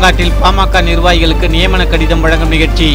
மாங்காட்டில் பாமக நிர்வாகிகளுக்கு நியமன கடிதம் வழங்கும் நிகழ்ச்சி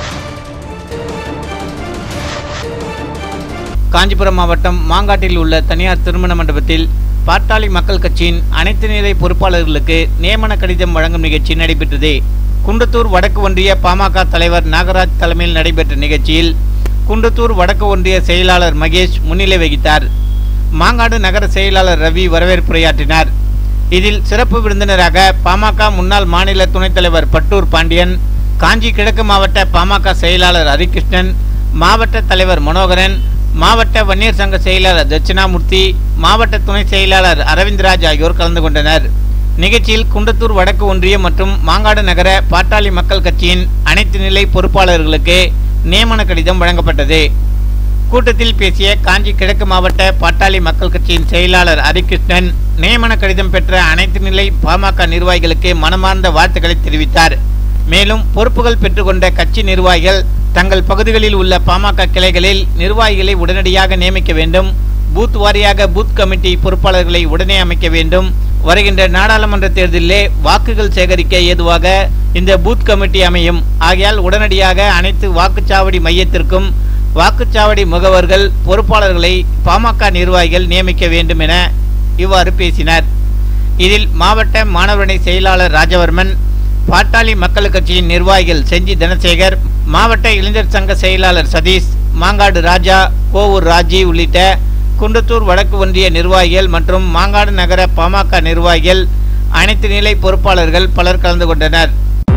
காஞ்சிபுரம் மாவட்டம் மாங்காட்டில் உள்ள தனியார் திருமண மண்டபத்தில் பாட்டாளி மக்கள் கட்சியின் அனைத்து நிலை பொறுப்பாளர்களுக்கு நியமன கடிதம் வழங்கும் நிகழ்ச்சி நடைபெற்றது குன்றத்தூர் வடக்கு ஒன்றிய பாமக தலைவர் நாகராஜ் தலைமையில் நடைபெற்ற நிகழ்ச்சியில் குன்றத்தூர் வடக்கு ஒன்றிய செயலாளர் மகேஷ் முன்னிலை வகித்தார் மாங்காடு நகர செயலாளர் ரவி வரவேற்புரையாற்றினார் இதில் சிறப்பு விருந்தினராக பாமக முன்னாள் மாநில துணைத் தலைவர் பட்டூர் பாண்டியன் காஞ்சி கிழக்கு மாவட்ட பாமக செயலாளர் ஹரிகிருஷ்ணன் மாவட்ட தலைவர் மனோகரன் மாவட்ட வன்னியர் சங்க செயலாளர் தட்சிணாமூர்த்தி மாவட்ட துணை செயலாளர் அரவிந்த்ராஜ் ஆகியோர் கலந்து கொண்டனர் நிகழ்ச்சியில் குன்றத்தூர் வடக்கு ஒன்றியம் மற்றும் மாங்காடு நகர பாட்டாளி மக்கள் கட்சியின் அனைத்து நிலை பொறுப்பாளர்களுக்கு நியமன கடிதம் வழங்கப்பட்டது கூட்டத்தில் பேசிய காஞ்சி கிழக்கு மாவட்ட பாட்டாளி மக்கள் கட்சியின் செயலாளர் ஹரிகிருஷ்ணன் நியமன கடிதம் பெற்ற அனைத்து நிலை பாமக நிர்வாகிகளுக்கு மனமார்ந்த வாழ்த்துக்களை தெரிவித்தார் மேலும் பொறுப்புகள் பெற்றுக்கொண்ட கட்சி நிர்வாகிகள் தங்கள் பகுதிகளில் உள்ள பாமக கிளைகளில் நிர்வாகிகளை உடனடியாக நியமிக்க வேண்டும் பூத் வாரியாக பூத் கமிட்டி பொறுப்பாளர்களை உடனே அமைக்க வேண்டும் வருகின்ற நாடாளுமன்ற தேர்தலிலே வாக்குகள் சேகரிக்க ஏதுவாக இந்த பூத் கமிட்டி அமையும் ஆகையால் உடனடியாக அனைத்து வாக்குச்சாவடி மையத்திற்கும் வாக்குச்சாவடி முகவர்கள் பொறுப்பாளர்களை பாமக நிர்வாகிகள் நியமிக்க வேண்டும் என இவ்வாறு பேசினார் இதில் மாவட்ட மாணவரணி செயலாளர் ராஜவர்மன் பாட்டாளி மக்கள் கட்சியின் நிர்வாகிகள் செஞ்சி தனசேகர் மாவட்ட இளைஞர் சங்க செயலாளர் சதீஷ் மாங்காடு ராஜா கோவூர் ராஜி உள்ளிட்ட குன்றத்தூர் வடக்கு ஒன்றிய நிர்வாகிகள் மற்றும் மாங்காடு நகர பாமக நிர்வாகிகள் அனைத்து நிலை பொறுப்பாளர்கள் பலர் கலந்து கொண்டனர்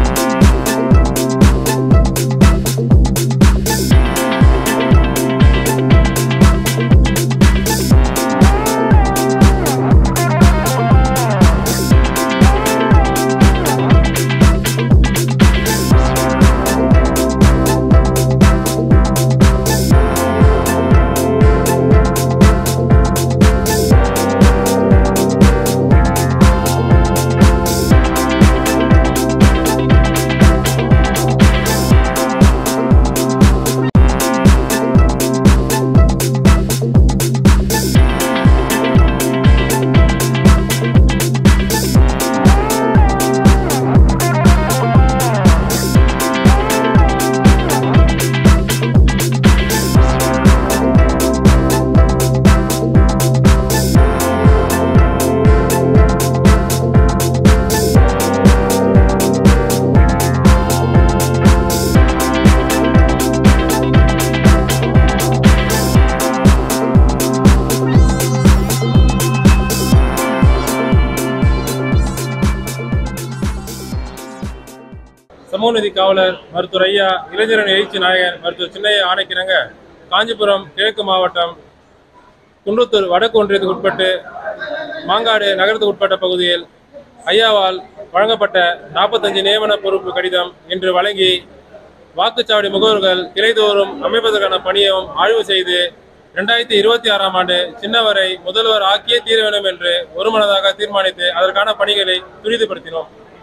சமூக நீதி காவலர் மருத்துவர் ஐயா இளைஞரணி எழுச்சி நாயகன் மருத்துவர் சின்னையா ஆணைக்கிறங்க காஞ்சிபுரம் கிழக்கு மாவட்டம் குன்றத்தூர் வடக்கு ஒன்றியத்துக்கு உட்பட்டு மாங்காடு நகரத்துக்கு உட்பட்ட பகுதியில் ஐயாவால் வழங்கப்பட்ட நாற்பத்தஞ்சு நியமன பொறுப்பு கடிதம் இன்று வழங்கி வாக்குச்சாவடி முகவர்கள் கிளைதோறும் அமைப்பதற்கான பணியும் ஆய்வு செய்து ரெண்டாயிரத்தி இருபத்தி ஆறாம் ஆண்டு சின்னவரை முதல்வர் ஆக்கியே தீர வேண்டும் என்று ஒருமனதாக தீர்மானித்து அதற்கான பணிகளை துரிதப்படுத்தினோம்